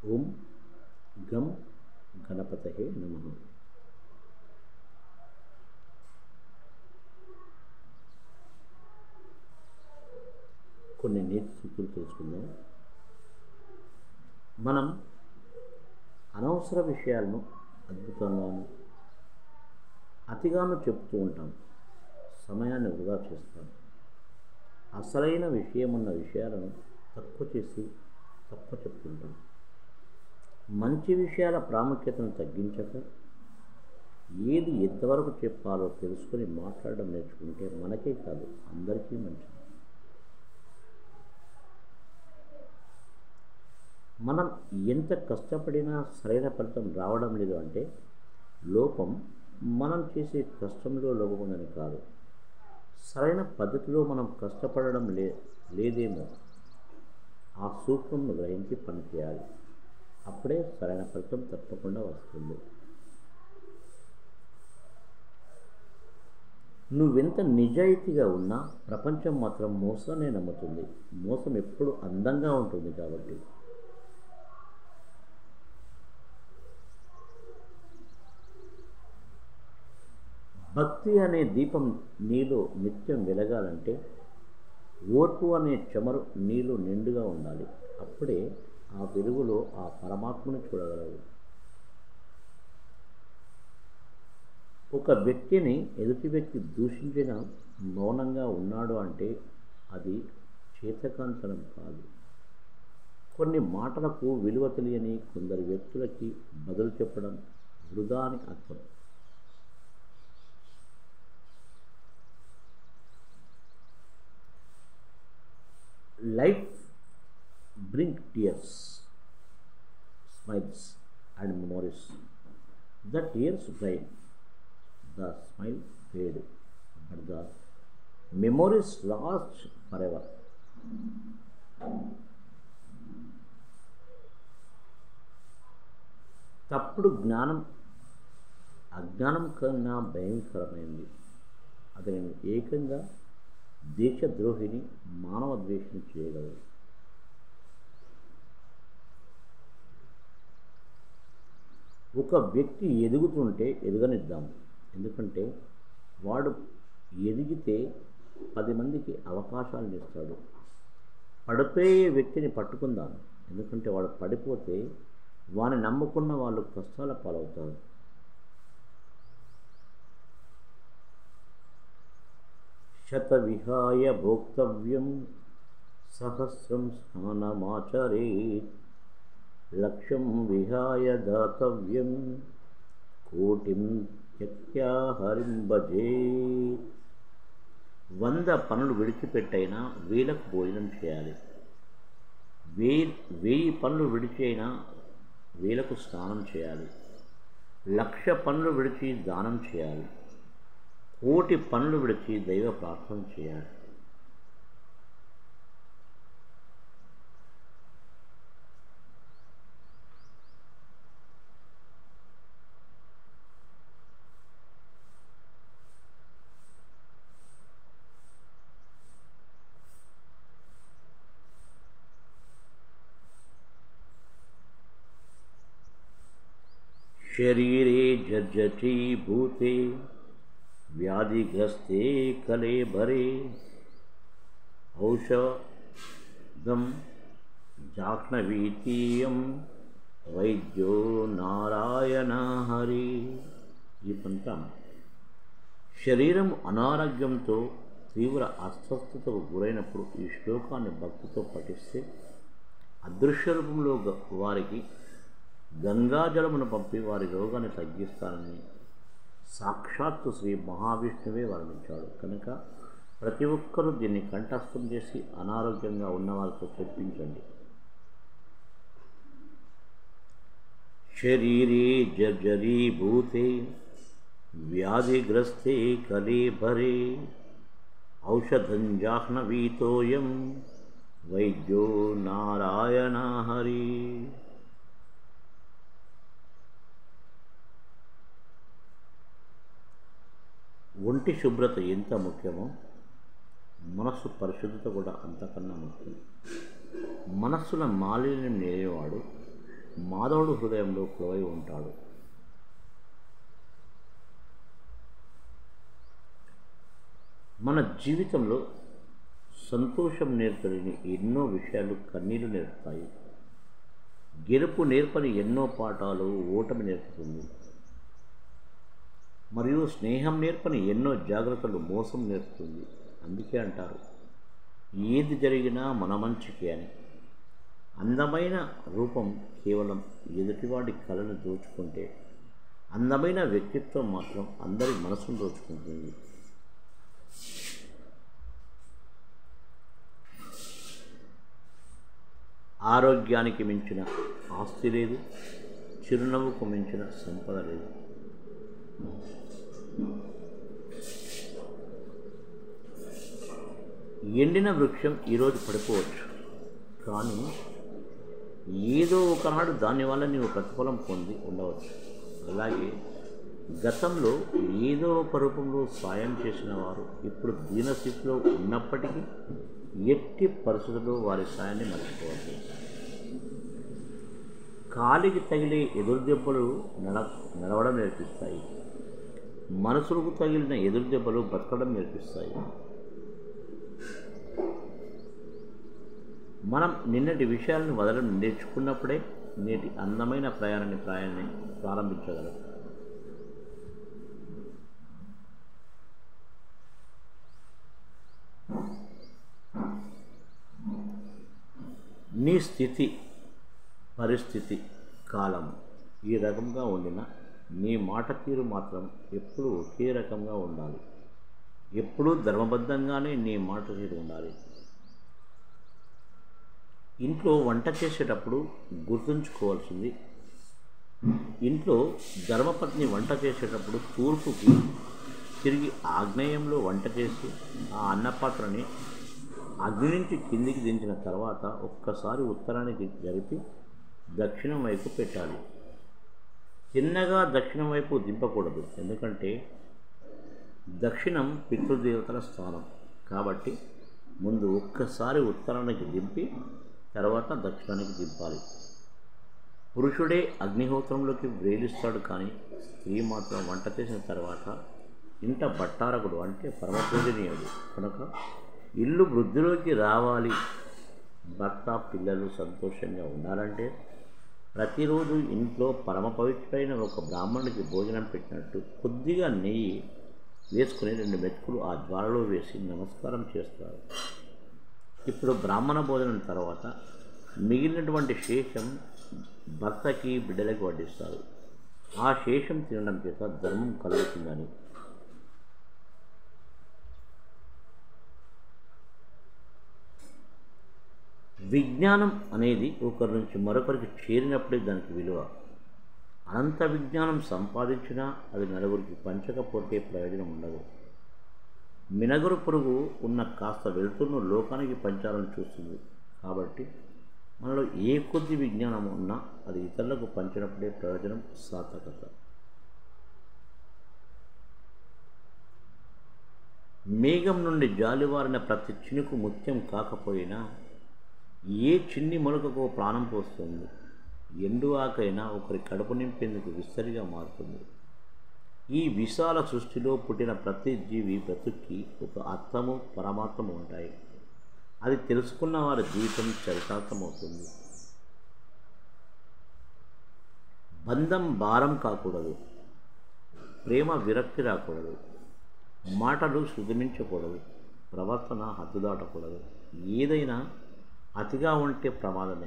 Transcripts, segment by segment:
ఓం గం గణపతయే నమ కొన్ని నీతి సూక్తులు తెలుసుకుందాం మనం అనవసర విషయాలను అద్భుతంగాను అతిగాను చెప్తూ ఉంటాం సమయాన్ని వృధా చేస్తాం అసలైన విషయం ఉన్న విషయాలను తక్కువ చేసి తక్కువ చెప్తుంటాం మంచి విషయాల ప్రాముఖ్యతను తగ్గించక ఏది ఎంతవరకు చెప్పాలో తెలుసుకొని మాట్లాడడం నేర్చుకుంటే మనకే కాదు అందరికీ మంచిది మనం ఎంత కష్టపడినా సరైన ఫలితం రావడం లేదు అంటే లోపం మనం చేసే కష్టంలో లోపం ఉందని కాదు సరైన పద్ధతిలో మనం కష్టపడడం లే లేదేమో ఆ సూక్ష్మంను గ్రహించి పనిచేయాలి అప్పుడే సరైన ఫలితం తప్పకుండా వస్తుంది నువ్వెంత నిజాయితీగా ఉన్నా ప్రపంచం మాత్రం మోసాన్ని నమ్ముతుంది మోసం ఎప్పుడు అందంగా ఉంటుంది కాబట్టి భక్తి అనే దీపం నీలో నిత్యం వెలగాలంటే ఓర్పు అనే చెమరు నీలో నిండుగా ఉండాలి అప్పుడే ఆ వెలుగులో ఆ పరమాత్మను చూడగలవు ఒక వ్యక్తిని ఎదుటి వ్యక్తి దూషించిన మౌనంగా ఉన్నాడు అంటే అది చేతకాంతనం కాదు కొన్ని మాటలకు విలువ తెలియని కొందరు వ్యక్తులకి బదులు చెప్పడం వృధా అని అర్థం life bring tears smiles and memories the tears brine the smile fade, but the memories last forever. తప్పుడు జ్ఞానం అజ్ఞానం కన్నా భయంకరమైంది అది నేను ఏకంగా దేశద్రోహిని మానవ ద్వేషం చేయగలదు ఒక వ్యక్తి ఎదుగుతుంటే ఎదగనిద్దాం ఎందుకంటే వాడు ఎదిగితే పది మందికి అవకాశాలను ఇస్తాడు పడిపోయే వ్యక్తిని పట్టుకుందాం ఎందుకంటే వాడు పడిపోతే వాని నమ్ముకున్న వాళ్ళు కష్టాల పాలవుతారు శత విహాయ భోక్తవ్యం సహస్రం స్నానమాచరేత్ లక్ష్యం విహాయ దాతవ్యం కోటిం హరిం భజే వంద పనులు విడిచిపెట్టైనా వేలకు భోజనం చేయాలి వే వెయ్యి పనులు విడిచి అయినా వేలకు స్నానం చేయాలి లక్ష పనులు విడిచి దానం చేయాలి కోటి పనులు విడిచి దైవ ప్రార్థన చేయాలి शरीरे जर्जटी भूते व्याधिग्रस्ते कलेभरे औषधं जाह्नवीतीयं వైద్యో నారాయణ హరి ఈ పంట శరీరం అనారోగ్యంతో తీవ్ర అస్వస్థతకు గురైనప్పుడు ఈ శ్లోకాన్ని భక్తితో పఠిస్తే అదృశ్య రూపంలో వారికి గంగాజలమును పంపి వారి రోగాన్ని తగ్గిస్తానని సాక్షాత్తు శ్రీ మహావిష్ణువే వర్ణించాడు కనుక ప్రతి ఒక్కరూ దీన్ని కంఠస్థం చేసి అనారోగ్యంగా ఉన్నవారితో చెప్పించండి శరీరే జర్జరీభూతే వ్యాధిగ్రస్తే కలేభరే ఔషధం జాహ్నవీతోయం వైద్యో నారాయణ హరి ఒంటి శుభ్రత ఎంత ముఖ్యమో మనస్సు పరిశుద్ధత కూడా అంతకన్నా ముఖ్యం మనస్సుల మాలిన్యం లేనివాడు మాధవుడు హృదయంలో కొలవై ఉంటాడు మన జీవితంలో సంతోషం నేర్పని ఎన్నో విషయాలు కన్నీరు నేర్పుతాయి గెలుపు నేర్పని ఎన్నో పాఠాలు ఓటమి నేర్పుతుంది మరియు స్నేహం నేర్పని ఎన్నో జాగ్రత్తలు మోసం నేర్పుతుంది అందుకే అంటారు ఏది జరిగినా మన మంచికి అని అందమైన రూపం కేవలం ఎదుటివాడి కళను దోచుకుంటే అందమైన వ్యక్తిత్వం మాత్రం అందరి మనసును దోచుకుంటుంది ఆరోగ్యానికి మించిన ఆస్తి లేదు చిరునవ్వుకు మించిన సంపద లేదు ఎండిన వృక్షం ఈరోజు పడిపోవచ్చు కానీ ఏదో ఒకనాడు దానివల్ల నీవు ప్రతిఫలం పొంది ఉండవచ్చు అలాగే గతంలో ఏదో ఒక రూపంలో సాయం చేసిన వారు ఇప్పుడు దీనస్థితిలో ఉన్నప్పటికీ ఎట్టి పరిస్థితుల్లో వారి సాయాన్ని మర్చిపోవద్దు కాలికి తగిలే ఎదురు దెబ్బలు నడ నడవడం నేర్పిస్తాయి మనసులకు తగిలిన ఎదురు దెబ్బలు బతకడం నేర్పిస్తాయి మనం నిన్నటి విషయాలను వదలడం నేర్చుకున్నప్పుడే నేటి అందమైన ప్రయాణాన్ని ప్రయాణాన్ని ప్రారంభించగలం నీ స్థితి పరిస్థితి కాలం ఈ రకంగా ఉండిన నీ మాట తీరు మాత్రం ఎప్పుడూ ఒకే రకంగా ఉండాలి ఎప్పుడూ ధర్మబద్ధంగానే నీ మాట తీరు ఉండాలి ఇంట్లో వంట చేసేటప్పుడు గుర్తుంచుకోవాల్సింది ఇంట్లో ధర్మపత్ని వంట చేసేటప్పుడు తూర్పుకి తిరిగి ఆగ్నేయంలో వంట చేసి ఆ అన్నపాత్రని అగ్ని నుంచి కిందికి దించిన తర్వాత ఒక్కసారి ఉత్తరానికి జరిపి దక్షిణం వైపు పెట్టాలి చిన్నగా దక్షిణం వైపు దింపకూడదు ఎందుకంటే దక్షిణం పితృదేవతల స్థానం కాబట్టి ముందు ఒక్కసారి ఉత్తరానికి దింపి తర్వాత దక్షిణానికి దింపాలి పురుషుడే అగ్నిహోత్రంలోకి వేలిస్తాడు కానీ స్త్రీ మాత్రం వంట చేసిన తర్వాత ఇంట బట్టారకుడు అంటే పరమపూజనీయుడు కనుక ఇల్లు వృద్ధిలోకి రావాలి భర్త పిల్లలు సంతోషంగా ఉండాలంటే ప్రతిరోజు ఇంట్లో పరమ పవిత్రైన ఒక బ్రాహ్మణుడికి భోజనం పెట్టినట్టు కొద్దిగా నెయ్యి వేసుకుని రెండు మెతుకులు ఆ ద్వారలో వేసి నమస్కారం చేస్తారు ఇప్పుడు బ్రాహ్మణ భోజనం తర్వాత మిగిలినటువంటి శేషం భర్తకి బిడ్డలకి వడ్డిస్తారు ఆ శేషం తినడం చేత ధర్మం కలుగుతుందని విజ్ఞానం అనేది ఒకరి నుంచి మరొకరికి చేరినప్పుడే దానికి విలువ అనంత విజ్ఞానం సంపాదించినా అది నలుగురికి పంచకపోతే ప్రయోజనం ఉండదు మినగరు పురుగు ఉన్న కాస్త వెలుతురును లోకానికి పంచాలని చూస్తుంది కాబట్టి మనలో ఏ కొద్ది విజ్ఞానం ఉన్నా అది ఇతరులకు పంచినప్పుడే ప్రయోజనం సార్థకత మేఘం నుండి జాలివారిన ప్రతి చినుకు ముత్యం కాకపోయినా ఏ చిన్ని మొలకకు ప్రాణం పోస్తుంది ఎండు ఆకైనా ఒకరి కడుపు నింపేందుకు విస్తరిగా మారుతుంది ఈ విశాల సృష్టిలో పుట్టిన ప్రతి జీవి బ్రతుక్కి ఒక అర్థము పరమాత్మ ఉంటాయి అది తెలుసుకున్న వారి జీవితం చరితార్థమవుతుంది బంధం భారం కాకూడదు ప్రేమ విరక్తి రాకూడదు మాటలు శృతిమించకూడదు ప్రవర్తన హద్దు దాటకూడదు ఏదైనా అతిగా ఉంటే ప్రమాదమే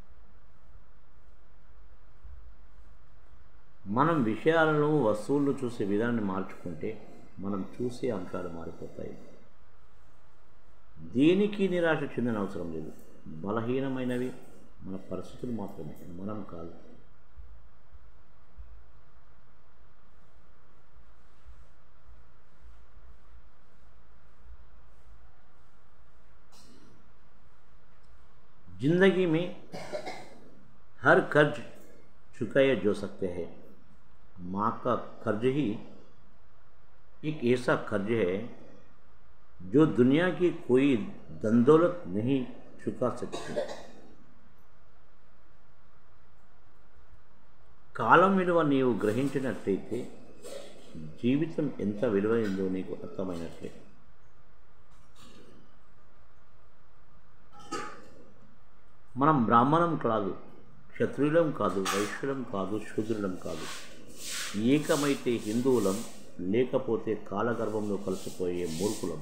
మనం విషయాలను వస్తువులను చూసే విధానాన్ని మార్చుకుంటే మనం చూసే అంశాలు మారిపోతాయి దేనికి నిరాశ చెందిన అవసరం లేదు బలహీనమైనవి మన పరిస్థితులు మాత్రమే మనం కాదు जिंदगी में हर कर्ज चुकाया जा सकते हैं माँ का कर्ज ही एक ऐसा कर्ज है जो दुनिया की कोई दंदौलत नहीं चुका सकती కాలం విలువ నీవు గ్రహించినట్లయితే జీవితం ఎంత విలువైందో నీకు అర్థమైనట్లే మనం బ్రాహ్మణం కాదు క్షత్రియులం కాదు వైశ్యులం కాదు శూద్రులం కాదు ఏకమైతే హిందువులం లేకపోతే కాలగర్భంలో కలిసిపోయే మూర్ఖులం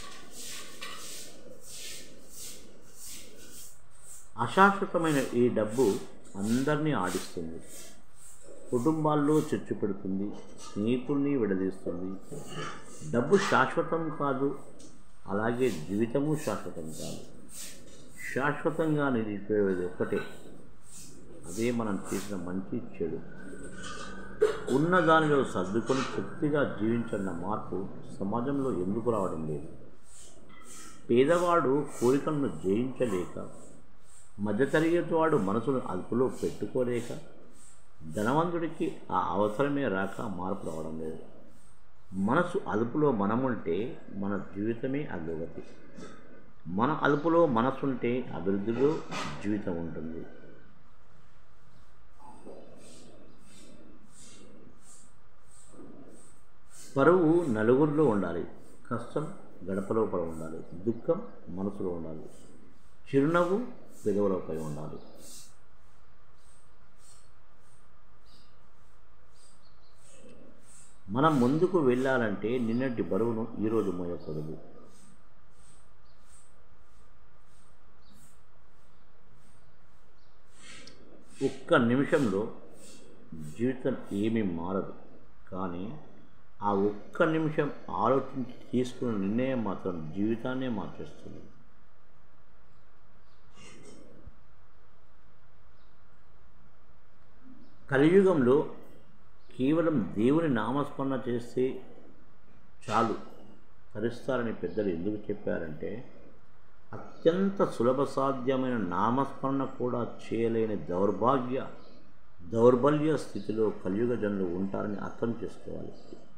అశాశ్వతమైన ఈ డబ్బు అందరినీ ఆడిస్తుంది కుటుంబాల్లో చర్చ పెడుతుంది స్నేహితుల్ని విడదీస్తుంది డబ్బు శాశ్వతం కాదు అలాగే జీవితము శాశ్వతం కాదు శాశ్వతంగా నిలిచిపోయేది ఒక్కటే అదే మనం చేసిన మంచి చెడు ఉన్న దానిలో సర్దుకొని తృప్తిగా జీవించన్న మార్పు సమాజంలో ఎందుకు రావడం లేదు పేదవాడు కోరికలను జయించలేక మధ్యతరగతి వాడు మనసును అదుపులో పెట్టుకోలేక ధనవంతుడికి ఆ అవసరమే రాక మార్పు రావడం లేదు మనసు అదుపులో మనముంటే మన జీవితమే అధోగతి మన అదుపులో మనసుంటే అభివృద్ధిలో జీవితం ఉంటుంది పరువు నలుగురిలో ఉండాలి కష్టం గడపలో పడి ఉండాలి దుఃఖం మనసులో ఉండాలి చిరునవ్వు పెదవులపై ఉండాలి మనం ముందుకు వెళ్ళాలంటే నిన్నటి బరువును ఈరోజు మోయకూడదు ఒక్క నిమిషంలో జీవితం ఏమీ మారదు కానీ ఆ ఒక్క నిమిషం ఆలోచించి తీసుకున్న నిర్ణయం మాత్రం జీవితాన్నే మార్చేస్తుంది కలియుగంలో కేవలం దేవుని నామస్మరణ చేస్తే చాలు తరిస్తారని పెద్దలు ఎందుకు చెప్పారంటే అత్యంత సులభ సాధ్యమైన నామస్మరణ కూడా చేయలేని దౌర్భాగ్య దౌర్బల్య స్థితిలో కలియుగ జనులు ఉంటారని అర్థం చేసుకోవాలి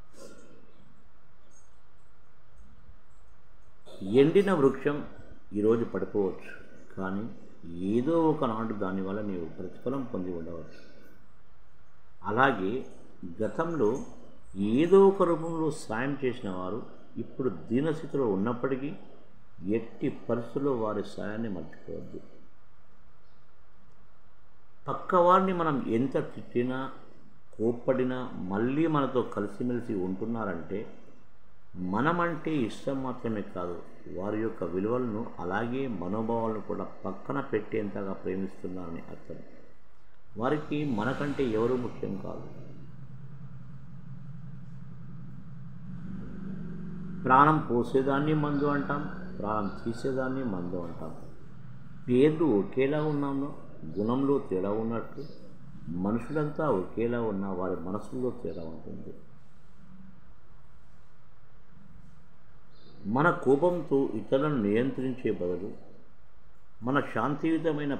ఎండిన వృక్షం ఈరోజు పడిపోవచ్చు కానీ ఏదో ఒకనాడు దానివల్ల నీవు ప్రతిఫలం పొంది ఉండవచ్చు అలాగే గతంలో ఏదో ఒక రూపంలో సాయం చేసిన వారు ఇప్పుడు దీనస్థితిలో ఉన్నప్పటికీ ఎట్టి పరిస్థితుల్లో వారి సాయాన్ని మర్చిపోవద్దు పక్కవారిని మనం ఎంత తిట్టినా కోప్పడినా మళ్ళీ మనతో కలిసిమెలిసి ఉంటున్నారంటే మనమంటే ఇష్టం మాత్రమే కాదు వారి యొక్క విలువలను అలాగే మనోభావాలను కూడా పక్కన పెట్టేంతగా ప్రేమిస్తున్నారని అర్థం వారికి మనకంటే ఎవరు ముఖ్యం కాదు ప్రాణం పోసేదాన్ని మందు అంటాం ప్రాణం తీసేదాన్ని మందు అంటాం పేర్లు ఒకేలా ఉన్నాము గుణంలో తేడా ఉన్నట్టు మనుషులంతా ఒకేలా ఉన్న వారి మనసుల్లో తేడా ఉంటుంది మన కోపంతో ఇతరులను నియంత్రించే బదులు మన శాంతియుతమైన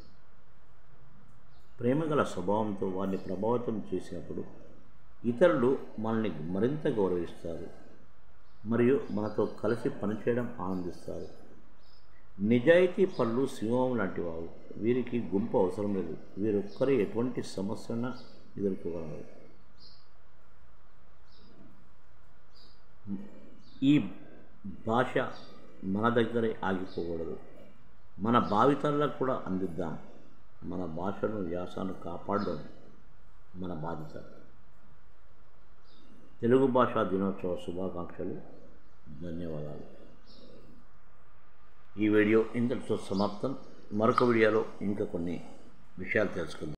ప్రేమగల స్వభావంతో వారిని ప్రభావితం చేసినప్పుడు ఇతరులు మనల్ని మరింత గౌరవిస్తారు మరియు మనతో కలిసి పనిచేయడం ఆనందిస్తారు నిజాయితీ పళ్ళు సింహం లాంటి వారు వీరికి గుంపు అవసరం లేదు వీరొక్కరే ఎటువంటి సమస్యన ఎదుర్కోగలరు ఈ భాష మన దగ్గరే ఆగిపోకూడదు మన భావితరులకు కూడా అందిద్దాం మన భాషను వ్యాసాన్ని కాపాడడం మన బాధ్యత తెలుగు భాషా దినోత్సవ శుభాకాంక్షలు ధన్యవాదాలు ఈ వీడియో ఇంతటితో సమాప్తం మరొక వీడియోలో ఇంకా కొన్ని విషయాలు తెలుసుకుందాం